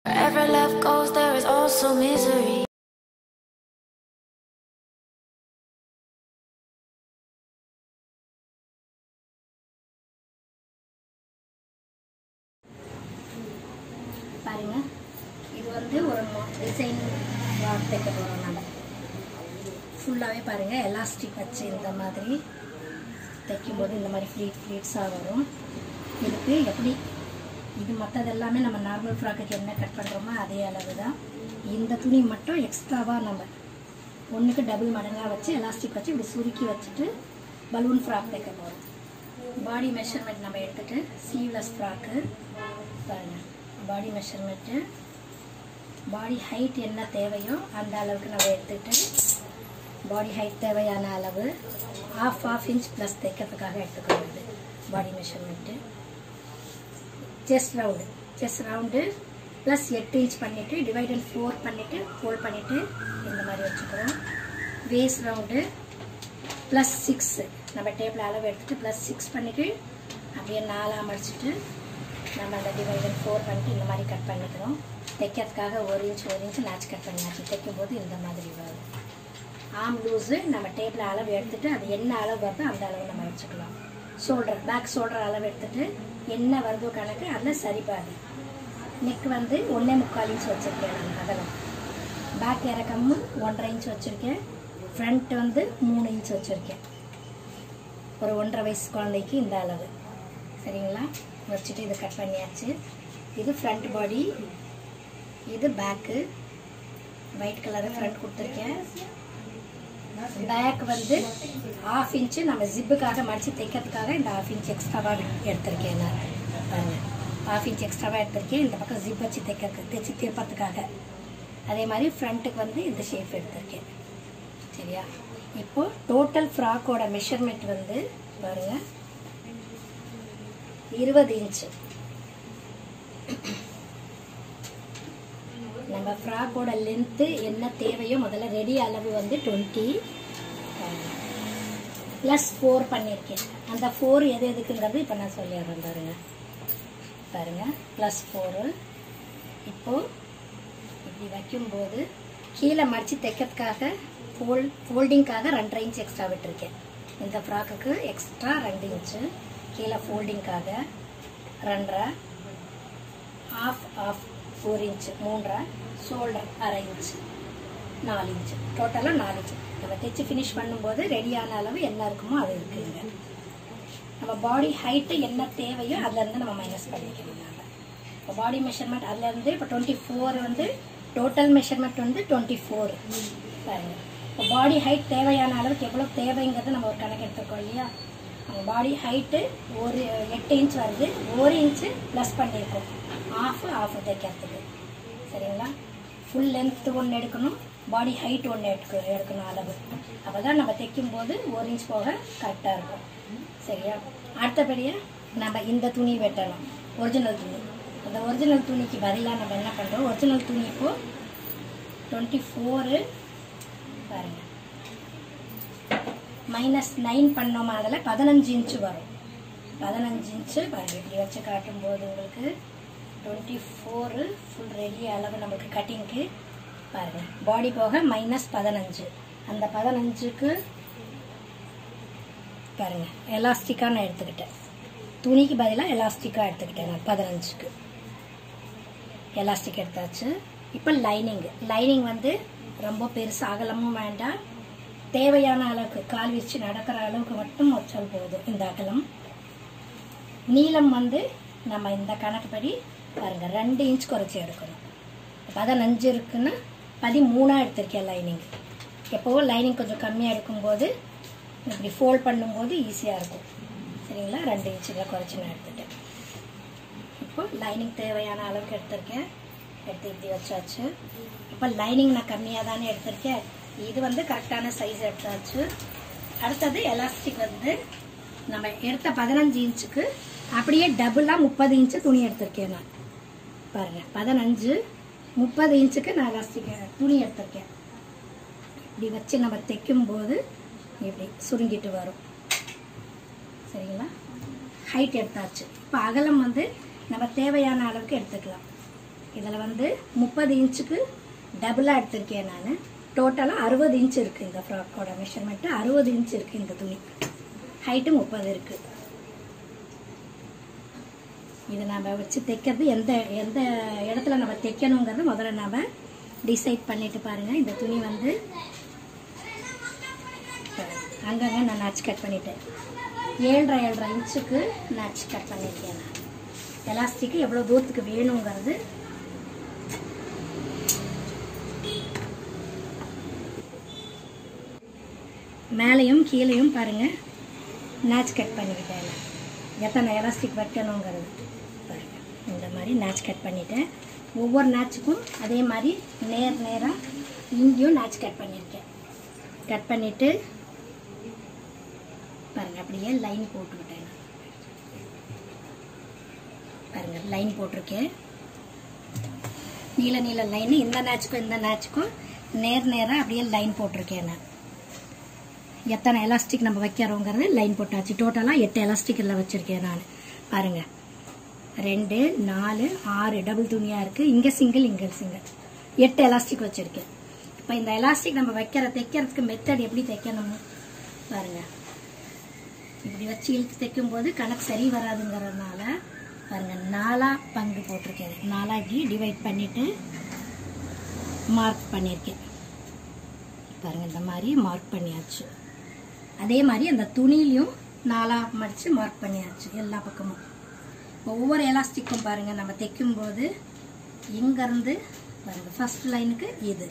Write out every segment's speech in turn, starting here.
Wherever love goes, there is also misery. பாருங்க இது வந்து ஒரு டிசைன் ஃப்ராக் தைக்க போகிறோம் நம்ம ஃபுல்லாகவே பாருங்கள் எலாஸ்டிக் வச்சு இந்த மாதிரி தைக்கும்போது இந்த மாதிரி ஃப்ளீட் ஃப்ளீட்ஸாக வரும் இதுக்கு எப்படி இது மற்றது எல்லாமே நம்ம நார்மல் ஃப்ராக்குக்கு என்ன கட் பண்ணுறோமோ அதே அளவு தான் இந்த துணி மட்டும் எக்ஸ்ட்ராவாக நம்ம ஒன்றுக்கு டபுள் மடங்காக வச்சு எலாஸ்டிக் வச்சு இப்படி சுருக்கி வச்சுட்டு பலூன் ஃப்ராக் தைக்க போகிறோம் பாடி மெஷர்மெண்ட் நம்ம எடுத்துட்டு ஸ்லீவ்லெஸ் ஃப்ராக்கு பாருங்கள் பாடி மெஷர்மெண்ட்டு பாடி ஹைட் என்ன தேவையோ அந்த அளவுக்கு நம்ம எடுத்துட்டு பாடி ஹைட் தேவையான அளவு ஆஃப் ஆஃப் இன்ச் ப்ளஸ் தைக்கிறதுக்காக எடுத்துக்கிறது body measurement chest round chest round plus எட்டு இன்ச் பண்ணிவிட்டு டிவைடட் ஃபோர் பண்ணிவிட்டு ஃபோல்ட் பண்ணிவிட்டு இந்த மாதிரி வச்சுக்கிறோம் வேஸ்ட் ரவுண்டு ப்ளஸ் சிக்ஸ் நம்ம டேபிள் அளவு எடுத்துட்டு ப்ளஸ் சிக்ஸ் பண்ணிவிட்டு அப்படியே நாலாக மடிச்சிட்டு நம்ம அந்த டிவைடட் ஃபோர் பண்ணிட்டு இந்த மாதிரி கட் பண்ணிக்கிறோம் தைக்கிறதுக்காக ஒரு இன்ச் ஒரு இன்ச் நாச்சு கட் பண்ணியாச்சு தைக்கும்போது இந்த மாதிரி வரும் ஆம் லூஸு நம்ம டேபிள் அளவு எடுத்துட்டு அது என்ன அளவு வருதோ அந்த அளவு நம்ம வச்சுக்கலாம் ஷோல்டர் பேக் ஷோல்டர் அளவு எடுத்துட்டு என்ன வருதோ கணக்கு அதில் சரி பாதி நெக் வந்து ஒன்றே முக்கால் இன்ச் வச்சுருக்கேன் நான் அகலம் பேக் இறக்கமும் ஒன்றரை இன்ச் வச்சுருக்கேன் ஃப்ரண்ட் வந்து மூணு இன்ச் வச்சுருக்கேன் ஒரு ஒன்றரை வயசு குழந்தைக்கு இந்த அளவு சரிங்களா வச்சுட்டு இதை கட் பண்ணியாச்சு இது ஃப்ரண்ட் பாடி இது பேக்கு ஒயிட் கலரு ஃப்ரண்ட் கொடுத்துருக்கேன் பேக் வந்து ஆஃப் இன்ச்சு நம்ம ஜிப்புக்காக மடித்து தைக்கிறதுக்காக இந்த ஆஃப் இன்ச் எக்ஸ்ட்ராவாக எடுத்திருக்கேன் நான் பாருங்க ஆஃப் இன்ச் எக்ஸ்ட்ராவாக எடுத்திருக்கேன் இந்த பக்கம் ஜிப் வச்சு தைக்கிறதுக்கு தைச்சு திருப்பத்துக்காக அதே மாதிரி ஃப்ரண்ட்டுக்கு வந்து இந்த ஷேப் எடுத்திருக்கேன் சரியா இப்போ டோட்டல் ஃப்ராக்கோட மெஷர்மெண்ட் வந்து பாருங்க இருபது இன்ச்சு நம்ம ஃப்ராக்கோட லென்த்து என்ன தேவையோ முதல்ல ரெடி அளவு வந்து டுவெண்ட்டி ப்ளஸ் ஃபோர் பண்ணியிருக்கேன் அந்த ஃபோர் எது எதுக்குங்கிறது இப்போ நான் சொல்லிடுறேன் பாருங்க பாருங்க ப்ளஸ் ஃபோரு இப்போ இப்படி வைக்கும்போது கீழே மடித்து தைக்கிறதுக்காக ஃபோல் ஃபோல்டிங்காக ரெண்டரை இன்ச் எக்ஸ்ட்ரா விட்டுருக்கேன் இந்த ஃப்ராக்குக்கு எக்ஸ்ட்ரா ரெண்டு இன்ச்சு கீழே ஃபோல்டிங்காக ரெண்டரை ஆஃப் ஆஃப் ஃபோர் இன்ச்சு மூன்றரை ஷோல்டர் அரை இன்ச்சு நாலு இன்ச்சு டோட்டலாக நாலு இன்ச்சு நம்ம தைச்சு ஃபினிஷ் பண்ணும்போது ரெடியான அளவு என்ன இருக்குமோ அது இருக்குங்க நம்ம பாடி ஹைட்டு என்ன தேவையோ அதுலேருந்து நம்ம மைனஸ் பண்ணிக்கணும் நம்ம இப்போ பாடி மெஷர்மெண்ட் அதுலேருந்து இப்போ டுவெண்ட்டி ஃபோர் வந்து டோட்டல் மெஷர்மெண்ட் வந்து டுவெண்ட்டி ஃபோர் பாருங்க இப்போ பாடி ஹைட் தேவையான அளவுக்கு எவ்வளோ தேவைங்கிறது நம்ம ஒரு கணக்கு எடுத்துருக்கோம் இல்லையா நம்ம பாடி ஹைட்டு ஒரு எட்டு இன்ச் வருது ஒரு இன்ச்சு ப்ளஸ் பண்ணியிருக்கோம் ஆஃப் ஆஃப் தைக்கிறதுக்கு சரிங்களா ஃபுல் லென்த் ஒன்று எடுக்கணும் பாடி ஹைட் ஒன்று எடுக்க எடுக்கணும் அளவு அப்போ தான் நம்ம தைக்கும்போது ஒரு இன்ச் போக கரெக்டாக இருக்கும் சரியா அடுத்தபடியாக நம்ம இந்த துணி வெட்டணும் ஒரிஜினல் துணி அந்த ஒரிஜினல் துணிக்கு பதிலாக நம்ம என்ன பண்ணுறோம் ஒரிஜினல் துணி இப்போ டுவெண்ட்டி ஃபோரு பாருங்க மைனஸ் நைன் பண்ணோமா அதில் பதினஞ்சு இன்ச்சு வரும் பதினஞ்சு இன்ச்சு பாருங்க இப்படி வச்சு காட்டும்போது உங்களுக்கு டுவெண்ட்டி ஃபோரு ஃபுல் ரெடி அளவு நமக்கு கட்டிங்க்கு பாருங்க பாடி போக மைனஸ் பதினஞ்சு அந்த பதினஞ்சுக்கு பாருங்க எலாஸ்டிக்காக நான் எடுத்துக்கிட்டேன் துணிக்கு பதிலாக எலாஸ்டிக்காக எடுத்துக்கிட்டேன் நான் பதினஞ்சுக்கு எலாஸ்டிக் எடுத்தாச்சு இப்போ லைனிங் லைனிங் வந்து ரொம்ப பெருசு அகலமும் வேண்டாம் தேவையான அளவுக்கு கால் விரிச்சு நடக்கிற அளவுக்கு மட்டும் வச்சால் போதும் இந்த அகலம் நீளம் வந்து நம்ம இந்த கணக்குப்படி பாருங்க ரெண்டு இன்ச் குறைச்சி எடுக்கணும் பதினஞ்சு இருக்குன்னா பதிமூணாக எடுத்திருக்கேன் லைனிங் எப்போவும் லைனிங் கொஞ்சம் கம்மியாக எடுக்கும்போது இப்படி ஃபோல்ட் பண்ணும்போது ஈஸியாக இருக்கும் சரிங்களா ரெண்டு இன்ச்சில் குறைச்சி நான் எடுத்துட்டேன் இப்போ லைனிங் தேவையான அளவுக்கு எடுத்திருக்கேன் எடுத்து இப்படி வச்சாச்சு இப்போ லைனிங் நான் கம்மியாக தானே எடுத்திருக்கேன் இது வந்து கரெக்டான சைஸ் எடுத்தாச்சு அடுத்தது எலாஸ்டிக் வந்து நம்ம எடுத்த பதினஞ்சு இன்ச்சுக்கு அப்படியே டபுளாக முப்பது இன்ச்சு துணி எடுத்திருக்கேன் நான் பாருங்க பதினஞ்சு முப்பது இன்ச்சுக்கு நான் எலாஸ்டிக் துணி எடுத்திருக்கேன் இப்படி வச்சு நம்ம தைக்கும்போது இப்படி சுருங்கிட்டு வரும் சரிங்களா ஹைட் எடுத்தாச்சு இப்போ அகலம் வந்து நம்ம தேவையான அளவுக்கு எடுத்துக்கலாம் இதில் வந்து முப்பது இன்ச்சுக்கு டபுளாக எடுத்திருக்கேன் நான் டோட்டலாக அறுபது இன்ச் இருக்குது இந்த ஃப்ராக்கோட மெஷர்மெண்ட்டு அறுபது இன்ச் இருக்குது இந்த துணி ஹைட்டு முப்பது இருக்குது இது நம்ம வச்சு தைக்கிறது எந்த எந்த இடத்துல நம்ம தைக்கணுங்கிறது முதல்ல நம்ம டிசைட் பண்ணிட்டு பாருங்கள் இந்த துணி வந்து அங்கங்கே நான் நச்சு கட் பண்ணிட்டேன் ஏழரை ஏழரை இன்ச்சுக்கு நச்சு கட் பண்ணியிருக்கேன் நான் எலாஸ்டிக்கு எவ்வளோ தூரத்துக்கு வேணுங்கிறது மேலேயும் கீழேயும் பாருங்கள் நாச் கட் பண்ணிக்கிட்டேன் நான் எத்தனை எலாஸ்டிக் வைக்கணுங்கிறது பாருங்க இந்த மாதிரி நாச் கட் பண்ணிட்டேன் ஒவ்வொரு நாச்சுக்கும் அதே மாதிரி நேர் நேராக இங்கேயும் நாச் கட் பண்ணியிருக்கேன் கட் பண்ணிவிட்டு பாருங்க அப்படியே லைன் போட்டுக்கிட்டேன் நான். பாருங்க லைன் போட்டிருக்கேன் நீல நீல லைன் இந்த நாச்சுக்கும் இந்த நாச்சுக்கும் நேர் நேராக அப்படியே லைன் போட்டிருக்கேன் நான் எத்தனை எலாஸ்டிக் நம்ம வைக்கிறோங்கிறது லைன் போட்டாச்சு டோட்டலாக எட்டு எலாஸ்டிக் இதில் வச்சுருக்கேன் நான் பாருங்க ரெண்டு நாலு ஆறு டபுள் துணியாக இருக்குது இங்கே சிங்கிள் இங்கே சிங்கிள் எட்டு எலாஸ்டிக் வச்சுருக்கேன் இப்போ இந்த எலாஸ்டிக் நம்ம வைக்கிற தைக்கிறதுக்கு மெத்தட் எப்படி தைக்கணும் பாருங்க இப்படி வச்சு இழுத்து தைக்கும் போது கணக்கு சரி வராதுங்கிறதுனால பாருங்க நாலா பங்கு போட்டிருக்கேன் நாலா இப்படி டிவைட் பண்ணிட்டு மார்க் பண்ணியிருக்கேன் பாருங்க இந்த மாதிரி மார்க் பண்ணியாச்சு அதே மாதிரி அந்த துணிலையும் நாலா மடிச்சு மார்க் பண்ணியாச்சு எல்லா பக்கமும் ஒவ்வொரு எலாஸ்டிக்கும் பாருங்க நம்ம தைக்கும் போது இங்கிருந்து பாருங்க ஃபர்ஸ்ட் லைனுக்கு இது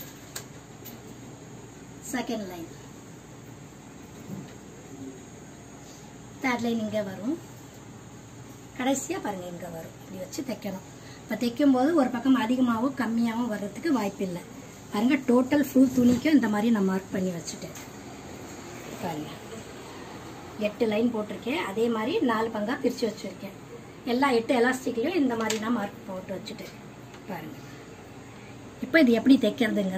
செகண்ட் லைன் தேர்ட் லைன் இங்கே வரும் கடைசியாக பாருங்க இங்கே வரும் இப்படி வச்சு தைக்கணும் இப்போ தைக்கும் போது ஒரு பக்கம் அதிகமாகவும் கம்மியாகவும் வர்றதுக்கு வாய்ப்பு இல்லை பாருங்க டோட்டல் ஃபுல் துணிக்கும் இந்த மாதிரி நான் மார்க் பண்ணி வச்சுட்டேன் பாருங்க எட்டு லைன் போட்டிருக்கேன் அதே மாதிரி நாலு பங்காக பிரித்து வச்சுருக்கேன் எல்லா எட்டு எலாஸ்டிக்லையும் இந்த மாதிரி நான் மார்க் போட்டு வச்சுட்டேன் பாருங்க இப்போ இது எப்படி தைக்கிறதுங்கிறது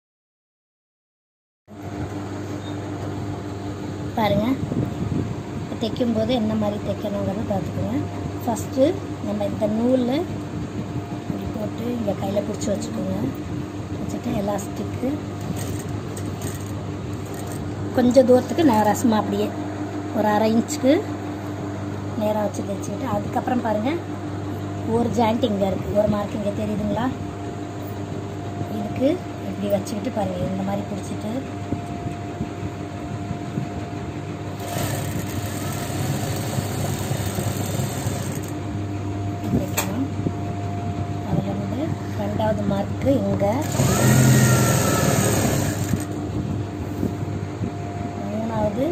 பாருங்க இப்போ தைக்கும் போது என்ன மாதிரி தைக்கணுங்கிறத பார்த்துக்கோங்க ஃபஸ்ட்டு நம்ம இந்த நூலில் இப்படி போட்டு இங்கே கையில் பிடிச்சி வச்சுக்கோங்க வச்சுட்டு எலாஸ்டிக்கு கொஞ்சம் தூரத்துக்கு நேராக சும்மா அப்படியே ஒரு அரை இன்ச்சுக்கு நேராக வச்சு தைச்சிக்கிட்டு அதுக்கப்புறம் பாருங்கள் ஒரு ஜாயிண்ட் இங்கே இருக்குது ஒரு மார்க் இங்கே தெரியுதுங்களா இதுக்கு இப்படி வச்சுக்கிட்டு பாருங்கள் இந்த மாதிரி பிடிச்சிட்டு தைக்கணும் அதில் வந்து ரெண்டாவது மார்க்கு இங்கே மூணாவது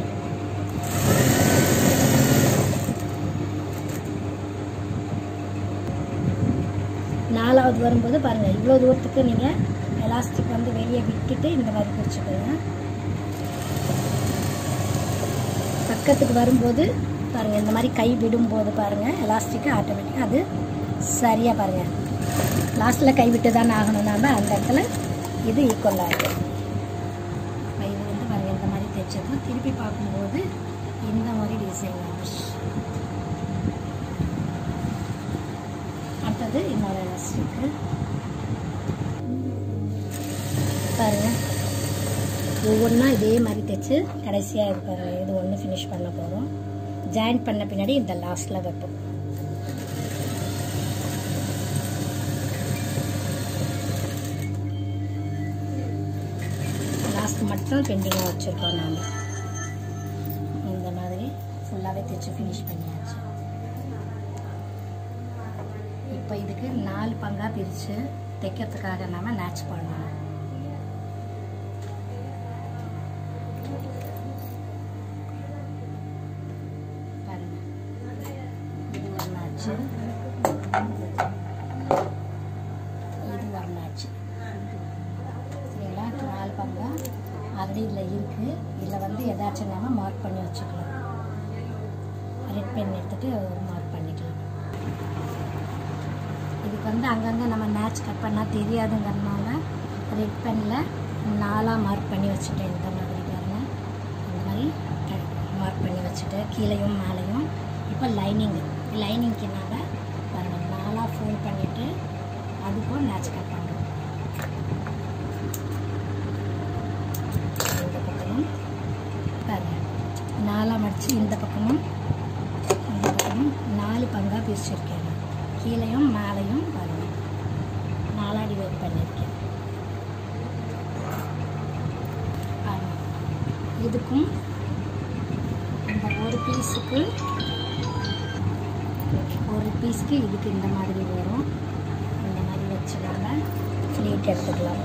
நாலாவது வரும்போது பாருங்கள் இவ்வளோ தூரத்துக்கு நீங்கள் எலாஸ்டிக் வந்து வெளியே விட்டுட்டு இந்த மாதிரி பிடிச்சிக்கோங்க பக்கத்துக்கு வரும்போது பாருங்கள் இந்த மாதிரி கை விடும்போது பாருங்கள் எலாஸ்டிக்கு ஆட்டோமேட்டிக்காக அது சரியாக பாருங்கள் லாஸ்ட்டில் கை விட்டு தானே ஆகணும் நாம அந்த இடத்துல இது ஈக்குவலாக இருக்கும் இப்போ இது வந்து பாருங்கள் இந்த மாதிரி தைச்சது திருப்பி பார்க்கும்போது இந்த மாதிரி டிசைன் வந்துச்சு அடுத்தது இன்னொரு எலாஸ்டிக்கு பாருங்கள் ஒவ்வொன்றா இதே மாதிரி தைச்சு கடைசியாக இது பாருங்க இது ஒன்று ஃபினிஷ் பண்ண போகிறோம் ஜாயின் பண்ண பின்னாடி இந்த லாஸ்ட்டில் வைப்போம் லாஸ்ட் மட்டும் பெண்டிங்காக வச்சுருக்கோம் நாங்கள் இந்த மாதிரி ஃபுல்லாகவே தைச்சு ஃபினிஷ் பண்ணியாச்சு இப்போ இதுக்கு நாலு பங்காக பிரித்து தைக்கிறதுக்காக நாம மேட்ச் பண்ணணும் பாருங்க இது ஒரு மேட்ச்சு இது ஒரு மேட்ச்சு சரிங்களா நாலு பங்கம் ஆல்ரெடி இதில் இருக்குது இதில் வந்து எதாச்சும் நாம மார்க் பண்ணி வச்சுக்கலாம் ரெட் பென் எடுத்துகிட்டு மார்க் பண்ணிக்கலாம் இதுக்கு வந்து அங்கங்கே நம்ம மேட்ச் கட் பண்ணால் தெரியாதுங்கிறதுனால ரெட் பெனில் நாலாக மார்க் பண்ணி வச்சுட்டேன் இந்த மாதிரி பாருங்க இந்த மாதிரி மார்க் பண்ணி வச்சுட்டு கீழேயும் மேலேயும் இப்போ லைனிங் லைனிங்க்கு நாங்கள் பாருங்கள் நாலாக ஃபோல்ட் பண்ணிவிட்டு அதுக்கும் மேட்ச் கட் பண்ணுறோம் இந்த பக்கமும் பாருங்க நாலாக மடித்து இந்த பக்கமும் இந்த பக்கமும் நாலு பங்காக பிரிச்சிருக்கேன் நான். கீழையும் மேலையும் பாருங்க நாலா டிவைட் பண்ணியிருக்கேன் பாருங்க இதுக்கும் இந்த ஒரு பீஸுக்கு ஒரு பீஸ்க்கு இதுக்கு இந்த மாதிரி வரும் இந்த மாதிரி வச்சு நம்ம ஃப்ளீட் எடுத்துக்கலாம்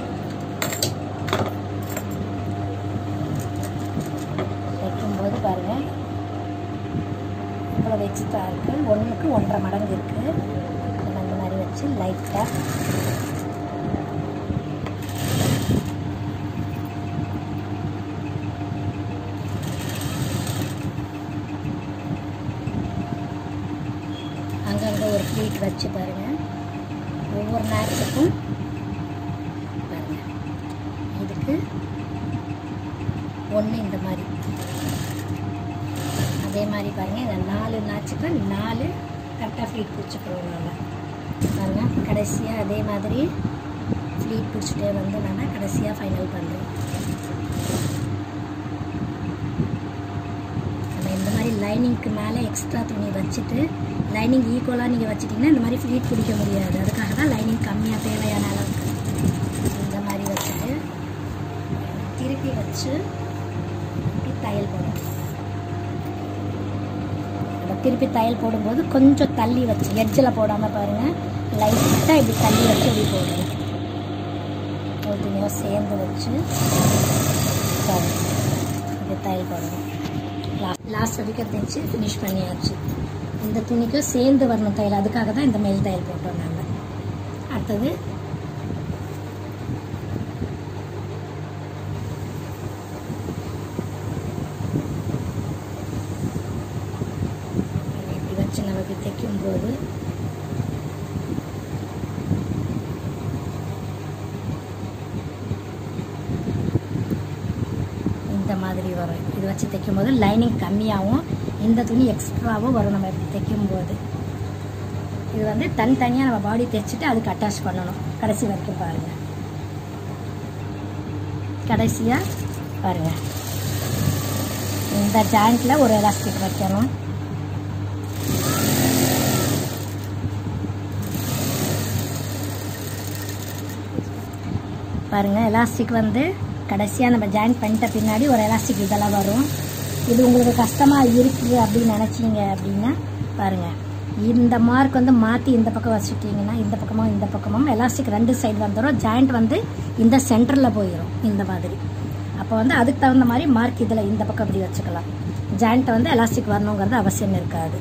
வைக்கும்போது பாருங்கள் இவ்வளோ எக்ஸ்ட்ரா இருக்குது ஒன்றுக்கு ஒன்றரை மடங்கு இருக்குது நம்ம இந்த மாதிரி வச்சு லைட்டாக அங்கங்கே ஒரு ப்ளீட் வச்சு பாருங்கள் ஒவ்வொரு நேரத்துக்கும் பாருங்கள் இதுக்கு ஒன்று இந்த மாதிரி அதே மாதிரி பாருங்கள் இந்த நாலு நாச்சுக்கு நாலு கரெக்டாக ஃப்ளீட் பிடிச்சிக்கிறோம் நம்ம பாருங்கள் கடைசியாக அதே மாதிரி ஃப்ளீட் பிடிச்சிட்டே வந்து நம்ம கடைசியாக ஃபைனல் பண்ணுறோம் நம்ம இந்த மாதிரி லைனிங்க்கு மேலே எக்ஸ்ட்ரா துணி வச்சுட்டு லைனிங் ஈக்குவலாக நீங்கள் வச்சிட்டிங்கன்னா இந்த மாதிரி ஃப்ளீட் பிடிக்க முடியாது அதுக்காக தான் லைனிங் கம்மியாக தேவையான அளவுக்கு இந்த மாதிரி வச்சுட்டு திருப்பி வச்சு இப்படி தையல் போடணும் நம்ம திருப்பி தையல் போடும்போது கொஞ்சம் தள்ளி வச்சு எட்ஜில் போடாமல் பாருங்கள் லைட்டாக இப்படி தள்ளி வச்சு இப்படி போடணும் ஒரு துணியாக சேர்ந்து வச்சு பாருங்க. இப்படி தையல் போடணும் லாஸ்ட் லாஸ்ட் வரைக்கும் தைச்சு ஃபினிஷ் பண்ணியாச்சு இந்த துணிக்கும் சேர்ந்து வரணும் தையல் அதுக்காக தான் இந்த மேல் தையல் போட்டோம் நாங்கள் அடுத்தது இப்படி வச்சு நமக்கு தைக்கும்போது இந்த மாதிரி வரும் இது வச்சு தைக்கும்போது லைனிங் கம்மியாகவும் இந்த துணி எக்ஸ்ட்ராவும் வரும் நம்ம இப்படி தைக்கும்போது இது வந்து தனித்தனியாக நம்ம பாடி தைச்சிட்டு அதுக்கு அட்டாச் பண்ணணும் கடைசி வரைக்கும் பாருங்கள் கடைசியாக பாருங்கள் இந்த ஜாயிண்ட்டில் ஒரு எலாஸ்டிக் வைக்கணும் பாருங்க எலாஸ்டிக் வந்து கடைசியாக நம்ம ஜாயின் பண்ணிட்ட பின்னாடி ஒரு எலாஸ்டிக் இதெல்லாம் வரும் இது உங்களுக்கு கஷ்டமாக இருக்குது அப்படின்னு நினச்சிங்க அப்படின்னா பாருங்க இந்த மார்க் வந்து மாற்றி இந்த பக்கம் வச்சுட்டிங்கன்னா இந்த பக்கமும் இந்த பக்கமும் எலாஸ்டிக் ரெண்டு சைடு வந்துடும் ஜாயிண்ட் வந்து இந்த சென்டரில் போயிடும் இந்த மாதிரி அப்போ வந்து அதுக்கு தகுந்த மாதிரி மார்க் இதில் இந்த பக்கம் இப்படி வச்சுக்கலாம் ஜாயிண்ட்டை வந்து எலாஸ்டிக் வரணுங்கிறது அவசியம் இருக்காது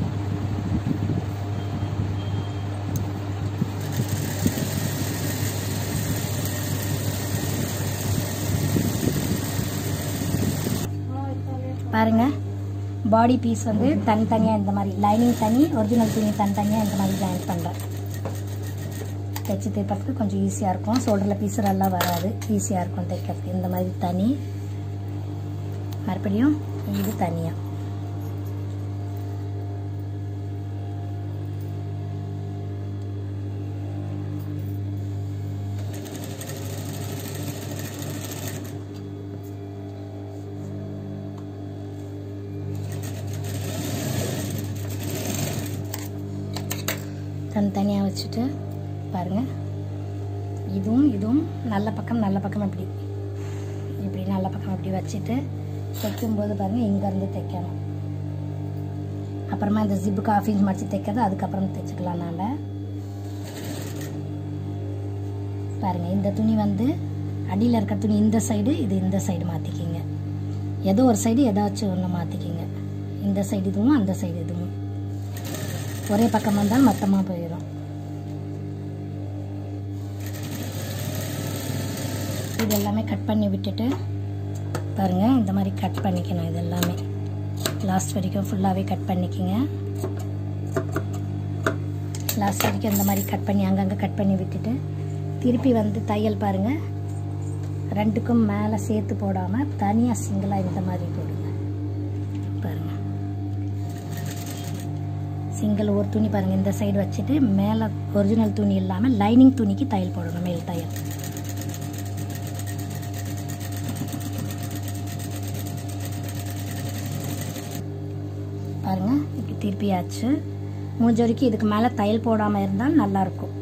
பாருங்க பாடி பீஸ் வந்து தனித்தனியாக இந்த மாதிரி லைனிங் தனி ஒரிஜினல் துணி தனித்தனியாக இந்த மாதிரி ஜாயின் பண்ணுறேன் தைச்சு தைக்கிறதுக்கு கொஞ்சம் ஈஸியாக இருக்கும் ஷோல்டரில் பீஸரெல்லாம் வராது ஈஸியாக இருக்கும் தைக்கிறதுக்கு இந்த மாதிரி தனி மறுபடியும் இது தனியாக தனித்தனியாக வச்சுட்டு பாருங்கள் இதுவும் இதுவும் நல்ல பக்கம் நல்ல பக்கம் இப்படி இப்படி நல்ல பக்கம் இப்படி வச்சுட்டு தைக்கும்போது பாருங்கள் இங்கேருந்து தைக்கணும் அப்புறமா இந்த ஜிப்புக்கு ஆஃப் இன்ச் மடித்து தைக்கிறது அதுக்கப்புறம் தைச்சிக்கலாம் நாம் பாருங்கள் இந்த துணி வந்து அடியில் இருக்கிற துணி இந்த சைடு இது இந்த சைடு மாற்றிக்கிங்க ஏதோ ஒரு சைடு ஏதாச்சும் ஒன்று மாற்றிக்கிங்க இந்த சைடு இதுவும் அந்த சைடு இதுவும் ஒரே பக்கம் வந்தால் மொத்தமாக போயிடும் இது எல்லாமே கட் பண்ணி விட்டுட்டு பாருங்கள் இந்த மாதிரி கட் பண்ணிக்கணும் இது எல்லாமே லாஸ்ட் வரைக்கும் ஃபுல்லாகவே கட் பண்ணிக்கோங்க லாஸ்ட் வரைக்கும் இந்த மாதிரி கட் பண்ணி அங்கங்கே கட் பண்ணி விட்டுட்டு திருப்பி வந்து தையல் பாருங்கள் ரெண்டுக்கும் மேலே சேர்த்து போடாமல் தனியாக சிங்கிளாக இந்த மாதிரி போடுங்க பாருங்கள் சிங்கிள் ஒரு துணி பாருங்கள் இந்த சைடு வச்சுட்டு மேலே ஒரிஜினல் துணி இல்லாமல் லைனிங் துணிக்கு தையல் போடணும் மேல் தையல் பாருங்க இப்படி திருப்பியாச்சு முடிஞ்ச வரைக்கும் இதுக்கு மேலே தையல் போடாமல் இருந்தால் நல்லாயிருக்கும்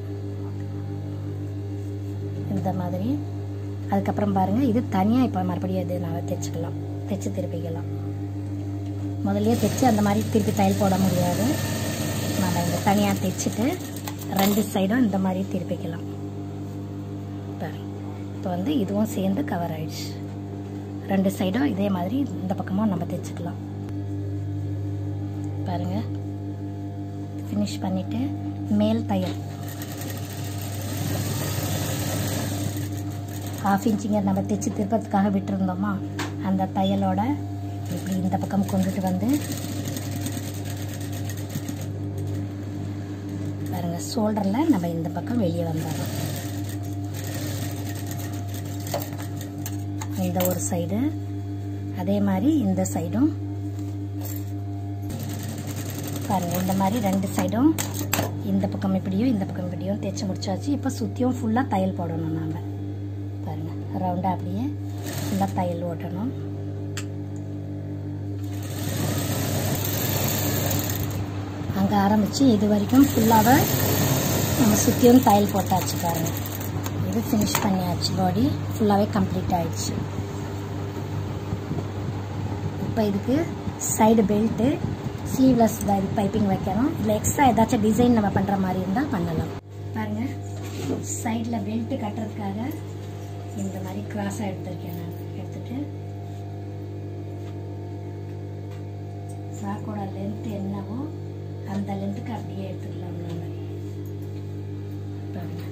இந்த மாதிரி அதுக்கப்புறம் பாருங்கள் இது தனியாக இப்போ மறுபடியும் இது நான் தைச்சிக்கலாம் தைச்சு திருப்பிக்கலாம் முதல்லயே தைச்சு அந்த மாதிரி திருப்பி தையல் போட முடியாது நம்ம இந்த தனியாக தைச்சிட்டு ரெண்டு சைடும் இந்த மாதிரி திருப்பிக்கலாம் பாருங்க இப்போ வந்து இதுவும் சேர்ந்து கவர் ஆயிடுச்சு ரெண்டு சைடும் இதே மாதிரி இந்த பக்கமும் நம்ம தைச்சிக்கலாம் பாருங்க ஃபினிஷ் பண்ணிட்டு மேல் தையல் ஹாஃப் இன்ச்சிங்க நம்ம தைச்சு திருப்பத்துக்காக விட்டுருந்தோமா அந்த தையலோட இப்படி இந்த பக்கம் கொண்டுட்டு வந்து பாருங்க ஷோல்டரில் நம்ம இந்த பக்கம் வெளியே வந்துடலாம் இந்த ஒரு சைடு அதே மாதிரி இந்த சைடும் பாருங்க இந்த மாதிரி ரெண்டு சைடும் இந்த பக்கம் இப்படியும் இந்த பக்கம் இப்படியும் தேய்ச்சி முடிச்சாச்சு இப்போ சுற்றியும் ஃபுல்லாக தையல் போடணும் நாம் பாருங்க ரவுண்டாக அப்படியே ஃபுல்லாக தையல் ஓட்டணும் அங்கே ஆரம்பித்து இது வரைக்கும் ஃபுல்லாக நம்ம சுற்றியும் தையல் போட்டாச்சு பாருங்கள் இது ஃபினிஷ் பண்ணியாச்சு பாடி ஃபுல்லாகவே கம்ப்ளீட் ஆயிடுச்சு இப்போ இதுக்கு சைடு பெல்ட்டு ஸ்லீவ்லெஸ் பைப்பிங் வைக்கணும் இல்லை எக்ஸ்ட்ரா ஏதாச்சும் டிசைன் நம்ம பண்ணுற மாதிரி இருந்தால் பண்ணலாம் பாருங்கள் சைடில் பெல்ட்டு கட்டுறதுக்காக இந்த மாதிரி கிராஸாக எடுத்திருக்கேன் நான் எடுத்துட்டு ஃப்ராக்கோட லென்த் என்னவோ அந்த லென்த்துக்கு அப்படியே எடுத்துக்கலாம் நம்ம பாருங்க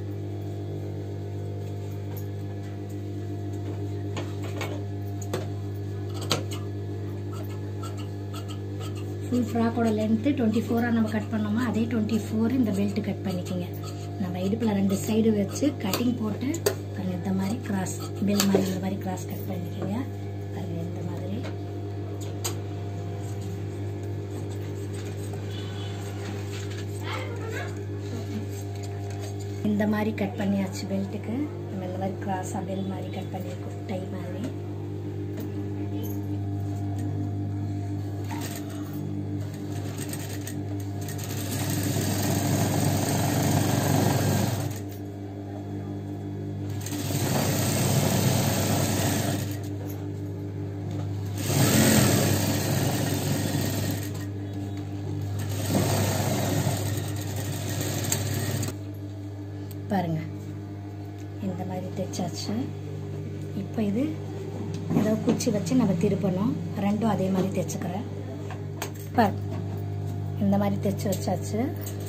ஃபுல் ஃப்ராக்கோட லென்த்து டுவெண்ட்டி ஃபோராக நம்ம கட் பண்ணோமா அதே டுவெண்ட்டி ஃபோர் இந்த பெல்ட்டு கட் பண்ணிக்கோங்க நம்ம இடுப்பில் ரெண்டு சைடு வச்சு கட்டிங் போட்டு பாருங்க இந்த மாதிரி கிராஸ் பெல் மாதிரி இந்த மாதிரி கிராஸ் கட் பண்ணிக்கோங்க பாருங்க இந்த மாதிரி இந்த மாதிரி கட் பண்ணியாச்சு பெல்ட்டுக்கு நம்ம இந்த மாதிரி கிராஸாக பெல் மாதிரி கட் பண்ணியிருக்கோம் டை மாதிரி பாருங்க இந்த மாதிரி தைச்சாச்சு இப்போ இது ஏதோ குச்சி வச்சு நம்ம திருப்பணும் ரெண்டும் அதே மாதிரி தைச்சுக்கிறேன் பாரு இந்த மாதிரி தைச்சு வச்சாச்சு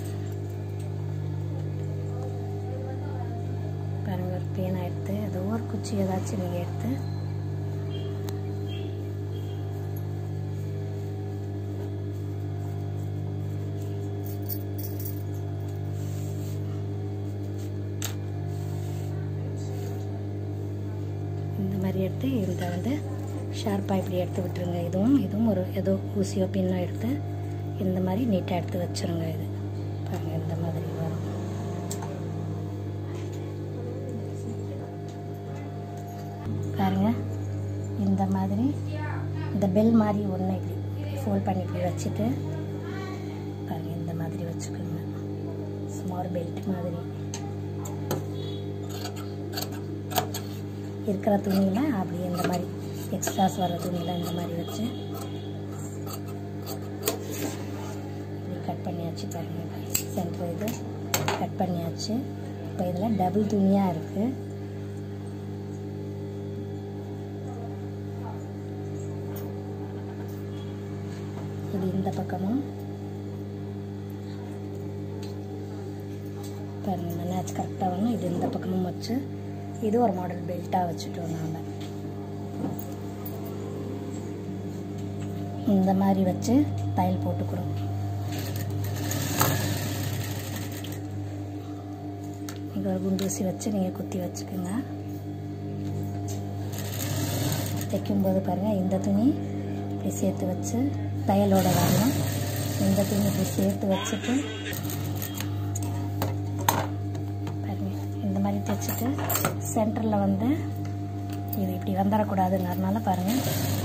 பாருங்க ஒரு பேனா எடுத்து ஏதோ ஒரு குச்சி ஏதாச்சும் நீங்கள் எடுத்து இந்த மாதிரி எடுத்து இந்த வந்து ஷார்ப்பாக இப்படி எடுத்து விட்டுருங்க இதுவும் இதுவும் ஒரு ஏதோ ஊசியோ பின்னோ எடுத்து இந்த மாதிரி நீட்டாக எடுத்து வச்சுருங்க இது பாருங்க இந்த மாதிரி வரும் பாருங்க இந்த மாதிரி இந்த பெல் மாதிரி ஒன்று இப்படி ஃபோல்ட் பண்ணி இப்படி வச்சுட்டு பாருங்க இந்த மாதிரி வச்சுக்கோங்க ஸ்மால் பெல்ட் மாதிரி இருக்கிற துணியில் அப்படியே இந்த மாதிரி எக்ஸ்ட்ராஸ் வர துணியில் இந்த மாதிரி வச்சு இப்படி கட் பண்ணியாச்சு பாருங்க சென்டர் இது கட் பண்ணியாச்சு இப்போ இதில் டபுள் துணியாக இருக்குது இது இந்த பக்கமும் பாருங்க மேட்ச் கரெக்டாக வரணும் இது இந்த பக்கமும் வச்சு இது ஒரு மாடல் பெல்ட்டாக வச்சுட்டோம் நாம் இந்த மாதிரி வச்சு தையல் போட்டுக்கிறோம் இங்கே ஒரு குண்டூசி வச்சு நீங்கள் குத்தி வச்சுக்கோங்க தைக்கும்போது பாருங்கள் இந்த துணி இப்படி சேர்த்து வச்சு தையலோட வரணும் இந்த துணி இப்படி சேர்த்து வச்சுட்டு பாருங்க இந்த மாதிரி தைச்சிட்டு சென்டரில் வந்து இது இப்படி வந்துடக்கூடாதுங்கிறதுனால பாருங்கள்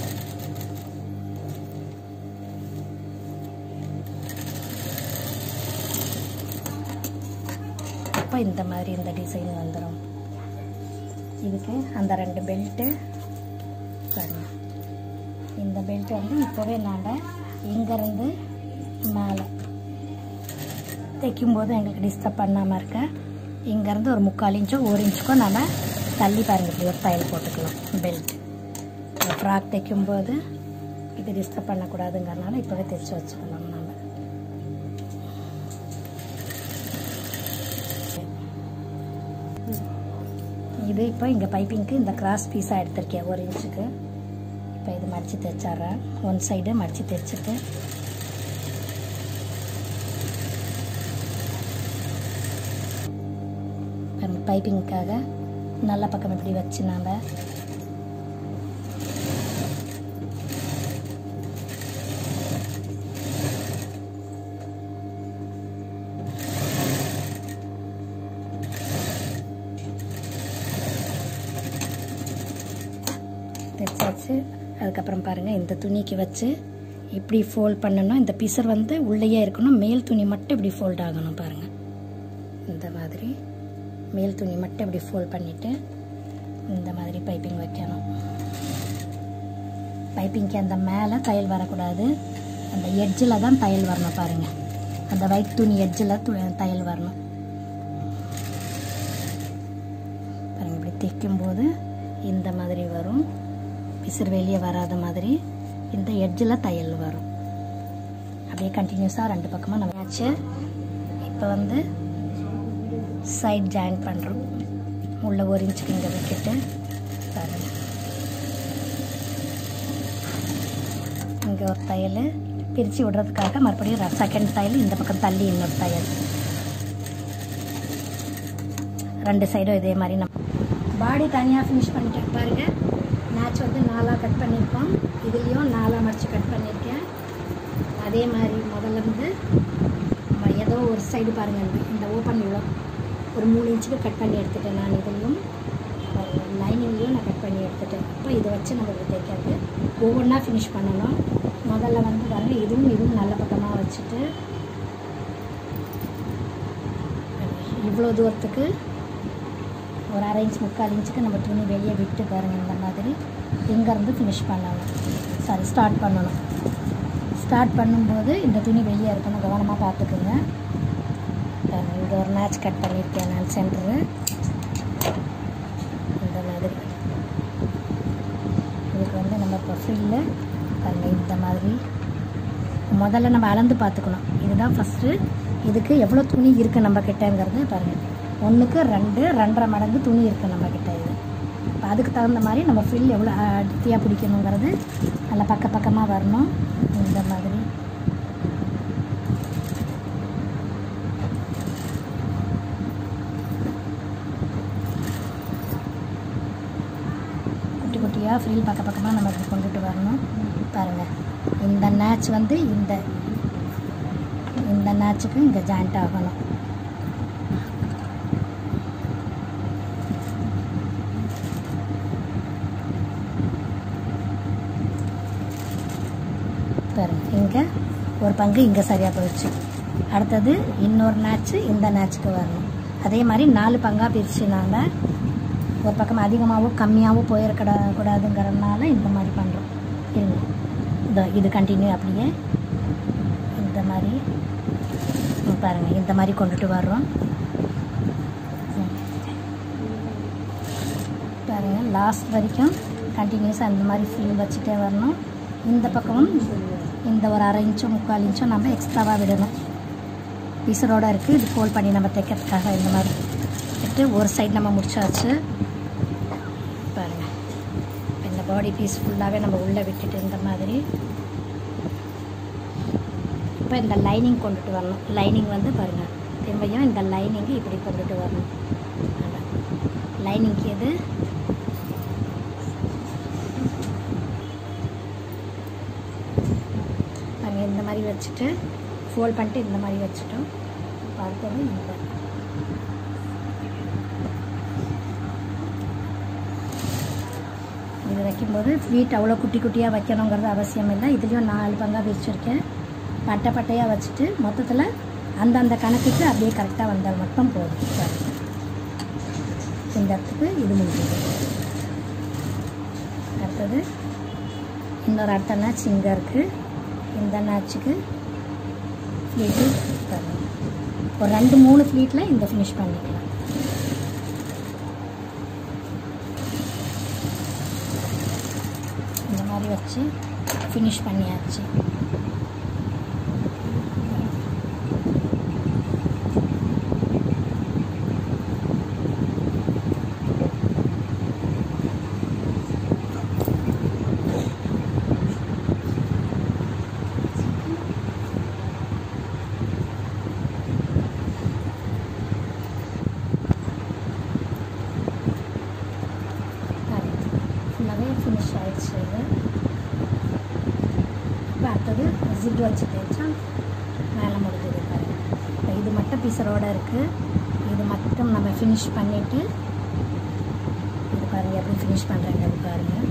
அப்போ இந்த மாதிரி இந்த டிசைன் வந்துடும் இதுக்கு அந்த ரெண்டு பெல்ட்டு பாருங்க இந்த பெல்ட் வந்து இப்போவே நாம் இங்கேருந்து மேலே தைக்கும்போது எங்களுக்கு டிஸ்டர்ப் பண்ணாமல் இருக்க இங்கேருந்து ஒரு முக்கால் இன்ச்சோ ஒரு இன்ச்சுக்கோ நம்ம தள்ளி பாருங்க இப்படி ஒரு தையல் போட்டுக்கலாம் பெல்ட் ஃப்ராக் தைக்கும்போது இது டிஸ்டர்ப் பண்ணக்கூடாதுங்கிறனால இப்போவே தைச்சி வச்சுக்கலாம் நம்ம இது இப்போ இங்கே பைப்பிங்க்கு இந்த கிராஸ் பீஸாக எடுத்திருக்கேன் ஒரு இன்ச்சுக்கு இப்போ இது மடித்து தைச்சிட்றேன் ஒன் சைடு மடித்து தைச்சிட்டு பைப்பிங்க்காக நல்ல பக்கம் இப்படி வச்சு நாம் தைச்சாச்சு அதுக்கப்புறம் பாருங்கள் இந்த துணிக்கு வச்சு இப்படி ஃபோல்ட் பண்ணணும் இந்த பிசர் வந்து உள்ளேயே இருக்கணும் மேல் துணி மட்டும் இப்படி ஃபோல்ட் ஆகணும் பாருங்கள் இந்த மாதிரி மேல் துணி மட்டும் இப்படி ஃபோல்ட் பண்ணிவிட்டு இந்த மாதிரி பைப்பிங் வைக்கணும் பைப்பிங்க்கு அந்த மேலே தையல் வரக்கூடாது அந்த எட்ஜில் தான் தையல் வரணும் பாருங்கள் அந்த ஒயிட் துணி எட்ஜில் தையல் வரணும் பாருங்கள் இப்படி தைக்கும்போது இந்த மாதிரி வரும் பிசிறு வெளியே வராத மாதிரி இந்த எட்ஜில் தையல் வரும் அப்படியே கண்டினியூஸாக ரெண்டு பக்கமாக நம்ம ஆச்சு இப்போ வந்து சைட் ஜாயின் பண்ணுறோம் உள்ள ஒரு இன்ச்சுக்கு இங்கே விட்டுட்டு பாருங்கள் இங்கே ஒரு தையல் பிரித்து விடுறதுக்காக மறுபடியும் செகண்ட் தையல் இந்த பக்கம் தள்ளி இன்னொரு தையல் ரெண்டு சைடும் இதே மாதிரி நம்ம பாடி தனியாக ஃபினிஷ் பண்ணிட்டு பாருங்கள் மேட்ச் வந்து நாலாக கட் பண்ணியிருக்கோம் இதுலேயும் நாலாக மடித்து கட் பண்ணியிருக்கேன் அதே மாதிரி முதல்ல இருந்து நம்ம ஏதோ ஒரு சைடு பாருங்கள் இந்த இந்த ஓப்பன் இவ்வளோ ஒரு மூணு இன்ச்சுக்கு கட் பண்ணி எடுத்துட்டேன் நான் இதுலேயும் லைனிங்லேயும் நான் கட் பண்ணி எடுத்துட்டேன் இப்போ இதை வச்சு நம்ம இப்படி தைக்கிறது ஒவ்வொன்றா ஃபினிஷ் பண்ணணும் முதல்ல வந்து பாருங்கள் இதுவும் இதுவும் நல்ல பக்கமாக வச்சுட்டு இவ்வளோ தூரத்துக்கு ஒரு அரை இன்ச் முக்கால் இன்ச்சுக்கு நம்ம துணி வெளியே விட்டு பாருங்கள் இந்த மாதிரி இங்கேருந்து ஃபினிஷ் பண்ணணும் சாரி ஸ்டார்ட் பண்ணணும் ஸ்டார்ட் பண்ணும்போது இந்த துணி வெளியே இருக்கணும் கவனமாக பார்த்துக்குங்க பாருங்க, இது ஒரு மேட்ச் கட் பண்ணியிருக்கேன் நான் சென்டரு இந்த மாதிரி இதுக்கு வந்து நம்ம இப்போ ஃப்ரில்லு பாருங்கள் இந்த மாதிரி முதல்ல நம்ம அளந்து பார்த்துக்கணும் இதுதான் ஃபஸ்ட்டு இதுக்கு எவ்வளோ துணி இருக்குது நம்ம கிட்டங்கிறது பாருங்கள் ஒன்றுக்கு ரெண்டு ரெண்டரை மடங்கு துணி இருக்குது நம்ம கிட்ட இது இப்போ அதுக்கு தகுந்த மாதிரி நம்ம ஃபில் எவ்வளோ அடர்த்தியாக பிடிக்கணுங்கிறது நல்லா பக்க பக்கமாக வரணும் இந்த மாதிரி குட்டி குட்டியாக ஃப்ரீல் பக்க பக்கமாக நம்ம இப்படி கொண்டுட்டு வரணும் பாருங்கள் இந்த நேட்ச் வந்து இந்த இந்த நேட்சுக்கு இங்கே ஜாயிண்ட் ஆகணும் பாருங்க இங்கே ஒரு பங்கு இங்கே சரியாக போயிடுச்சு அடுத்தது இன்னொரு நேட்ச்சு இந்த நேட்சுக்கு வரணும் அதே மாதிரி நாலு பங்காக பிரிச்சுனால ஒரு பக்கம் அதிகமாகவோ கம்மியாகவோ போயிடக்கூடா கூடாதுங்கிறதுனால இந்த மாதிரி பண்ணுறோம் இருங்க இந்த இது கண்டினியூ அப்படியே இந்த மாதிரி ம், பாருங்க இந்த மாதிரி கொண்டுட்டு வர்றோம் ம். பாருங்க லாஸ்ட் வரைக்கும் கண்டினியூஸாக அந்த மாதிரி ஃபீல் வச்சுட்டே வரணும் இந்த பக்கமும் இந்த ஒரு அரை இன்ச்சோ முக்கால் இன்ச்சோ நம்ம எக்ஸ்ட்ராவாக விடணும் பீசரோட இருக்குது இது ஃபோல்ட் பண்ணி நம்ம தைக்கிறதுக்காக இந்த மாதிரி விட்டு ஒரு சைடு நம்ம முடிச்சாச்சு பாருங்கள் இந்த பாடி பீஸ் ஃபுல்லாகவே நம்ம உள்ளே விட்டுட்டு இந்த மாதிரி இப்போ இந்த லைனிங் கொண்டுட்டு வரணும் லைனிங் வந்து பாருங்கள் திரும்பியும் இந்த லைனிங்கு இப்படி கொண்டுட்டு வரணும் லைனிங்க்கு எது பாருங்க இந்த மாதிரி வச்சுட்டு ஃபோல்ட் பண்ணிட்டு இந்த மாதிரி வச்சுட்டோம் இப்போ அடுத்தது இந்த இது வைக்கும்போது ஸ்வீட் அவ்வளோ குட்டி குட்டியாக வைக்கணுங்கிறது அவசியம் இல்லை இதுலேயும் நாலு பங்காக பிரிச்சிருக்கேன் பட்டை பட்டையாக வச்சுட்டு மொத்தத்தில் அந்தந்த கணக்குக்கு அப்படியே கரெக்டாக வந்தால் மட்டும் போதும் பாருங்க. இந்த இடத்துக்கு இது முடிஞ்சது அடுத்தது இன்னொரு அடுத்த நாச் இங்கே இருக்குது இந்த நாச்சுக்கு ஃப்ளீட்டு தரணும் ஒரு ரெண்டு மூணு ஃப்ளீட்டில் இந்த ஃபினிஷ் பண்ணிக்கலாம் இந்த மாதிரி வச்சு ஃபினிஷ் பண்ணியாச்சு ஃபுல்லாகவே ஃபினிஷ் ஆயிடுச்சு இது இப்போ அடுத்தது ஜிப் வச்சு தேய்ச்சா வேலை முடிஞ்சது பாருங்க இப்போ இது மட்டும் பீசரோட இருக்குது இது மட்டும் நம்ம ஃபினிஷ் பண்ணிவிட்டு இது பாருங்கள் எப்படி ஃபினிஷ் பண்ணுறாங்க அது பாருங்கள்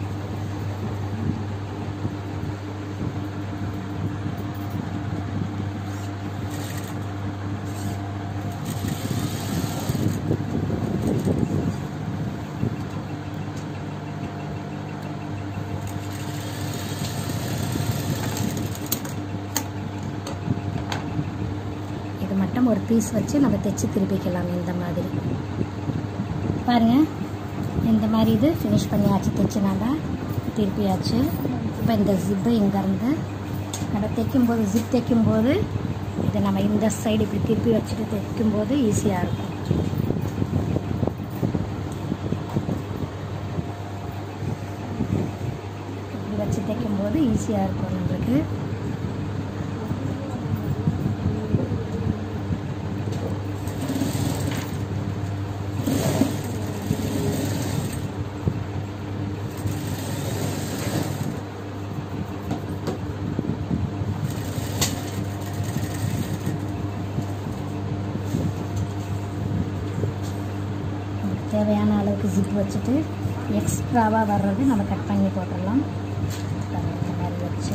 இது மட்டும் ஒரு பீஸ் வச்சு நம்ம தைச்சு திருப்பிக்கலாம் இந்த மாதிரி பாருங்க இந்த மாதிரி இது ஃபினிஷ் பண்ணியாச்சு தைச்சு நம்ம திருப்பியாச்சு இப்போ இந்த ஜிப்பு இங்கேருந்து நம்ம தைக்கும்போது ஜிப் தைக்கும்போது இதை நம்ம இந்த சைடு இப்படி திருப்பி வச்சுட்டு தைக்கும்போது ஈஸியாக இருக்கும் இப்படி வச்சு தைக்கும்போது ஈஸியாக இருக்கும் நம்மளுக்கு நமக்கு தேவையான அளவுக்கு ஜிப் வச்சுட்டு எக்ஸ்ட்ராவாக வர்றது நம்ம கட் பண்ணி போட்டுடலாம் பாருங்க, இந்த மாதிரி வச்சு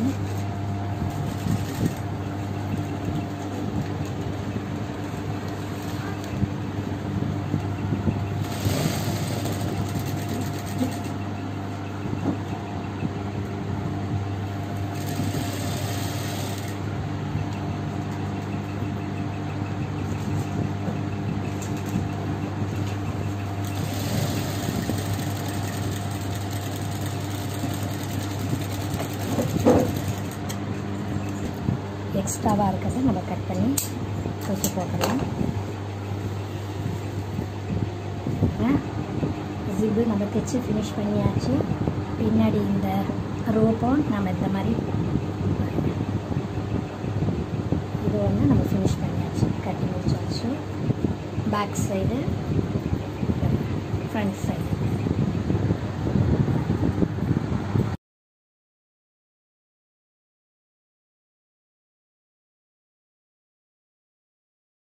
எக்ஸ்ட்ராவாக இருக்கிறத நம்ம கட் பண்ணி தூக்கி போட்டுடலாம் ஜிப்பு நம்ம தைச்சு ஃபினிஷ் பண்ணியாச்சு பின்னாடி இந்த ரோப்பும் நம்ம இந்த மாதிரி இது ஒன்று நம்ம ஃபினிஷ் பண்ணியாச்சு கட்டி முடிச்சாச்சு பேக் சைடு ஃப்ரண்ட் சைடு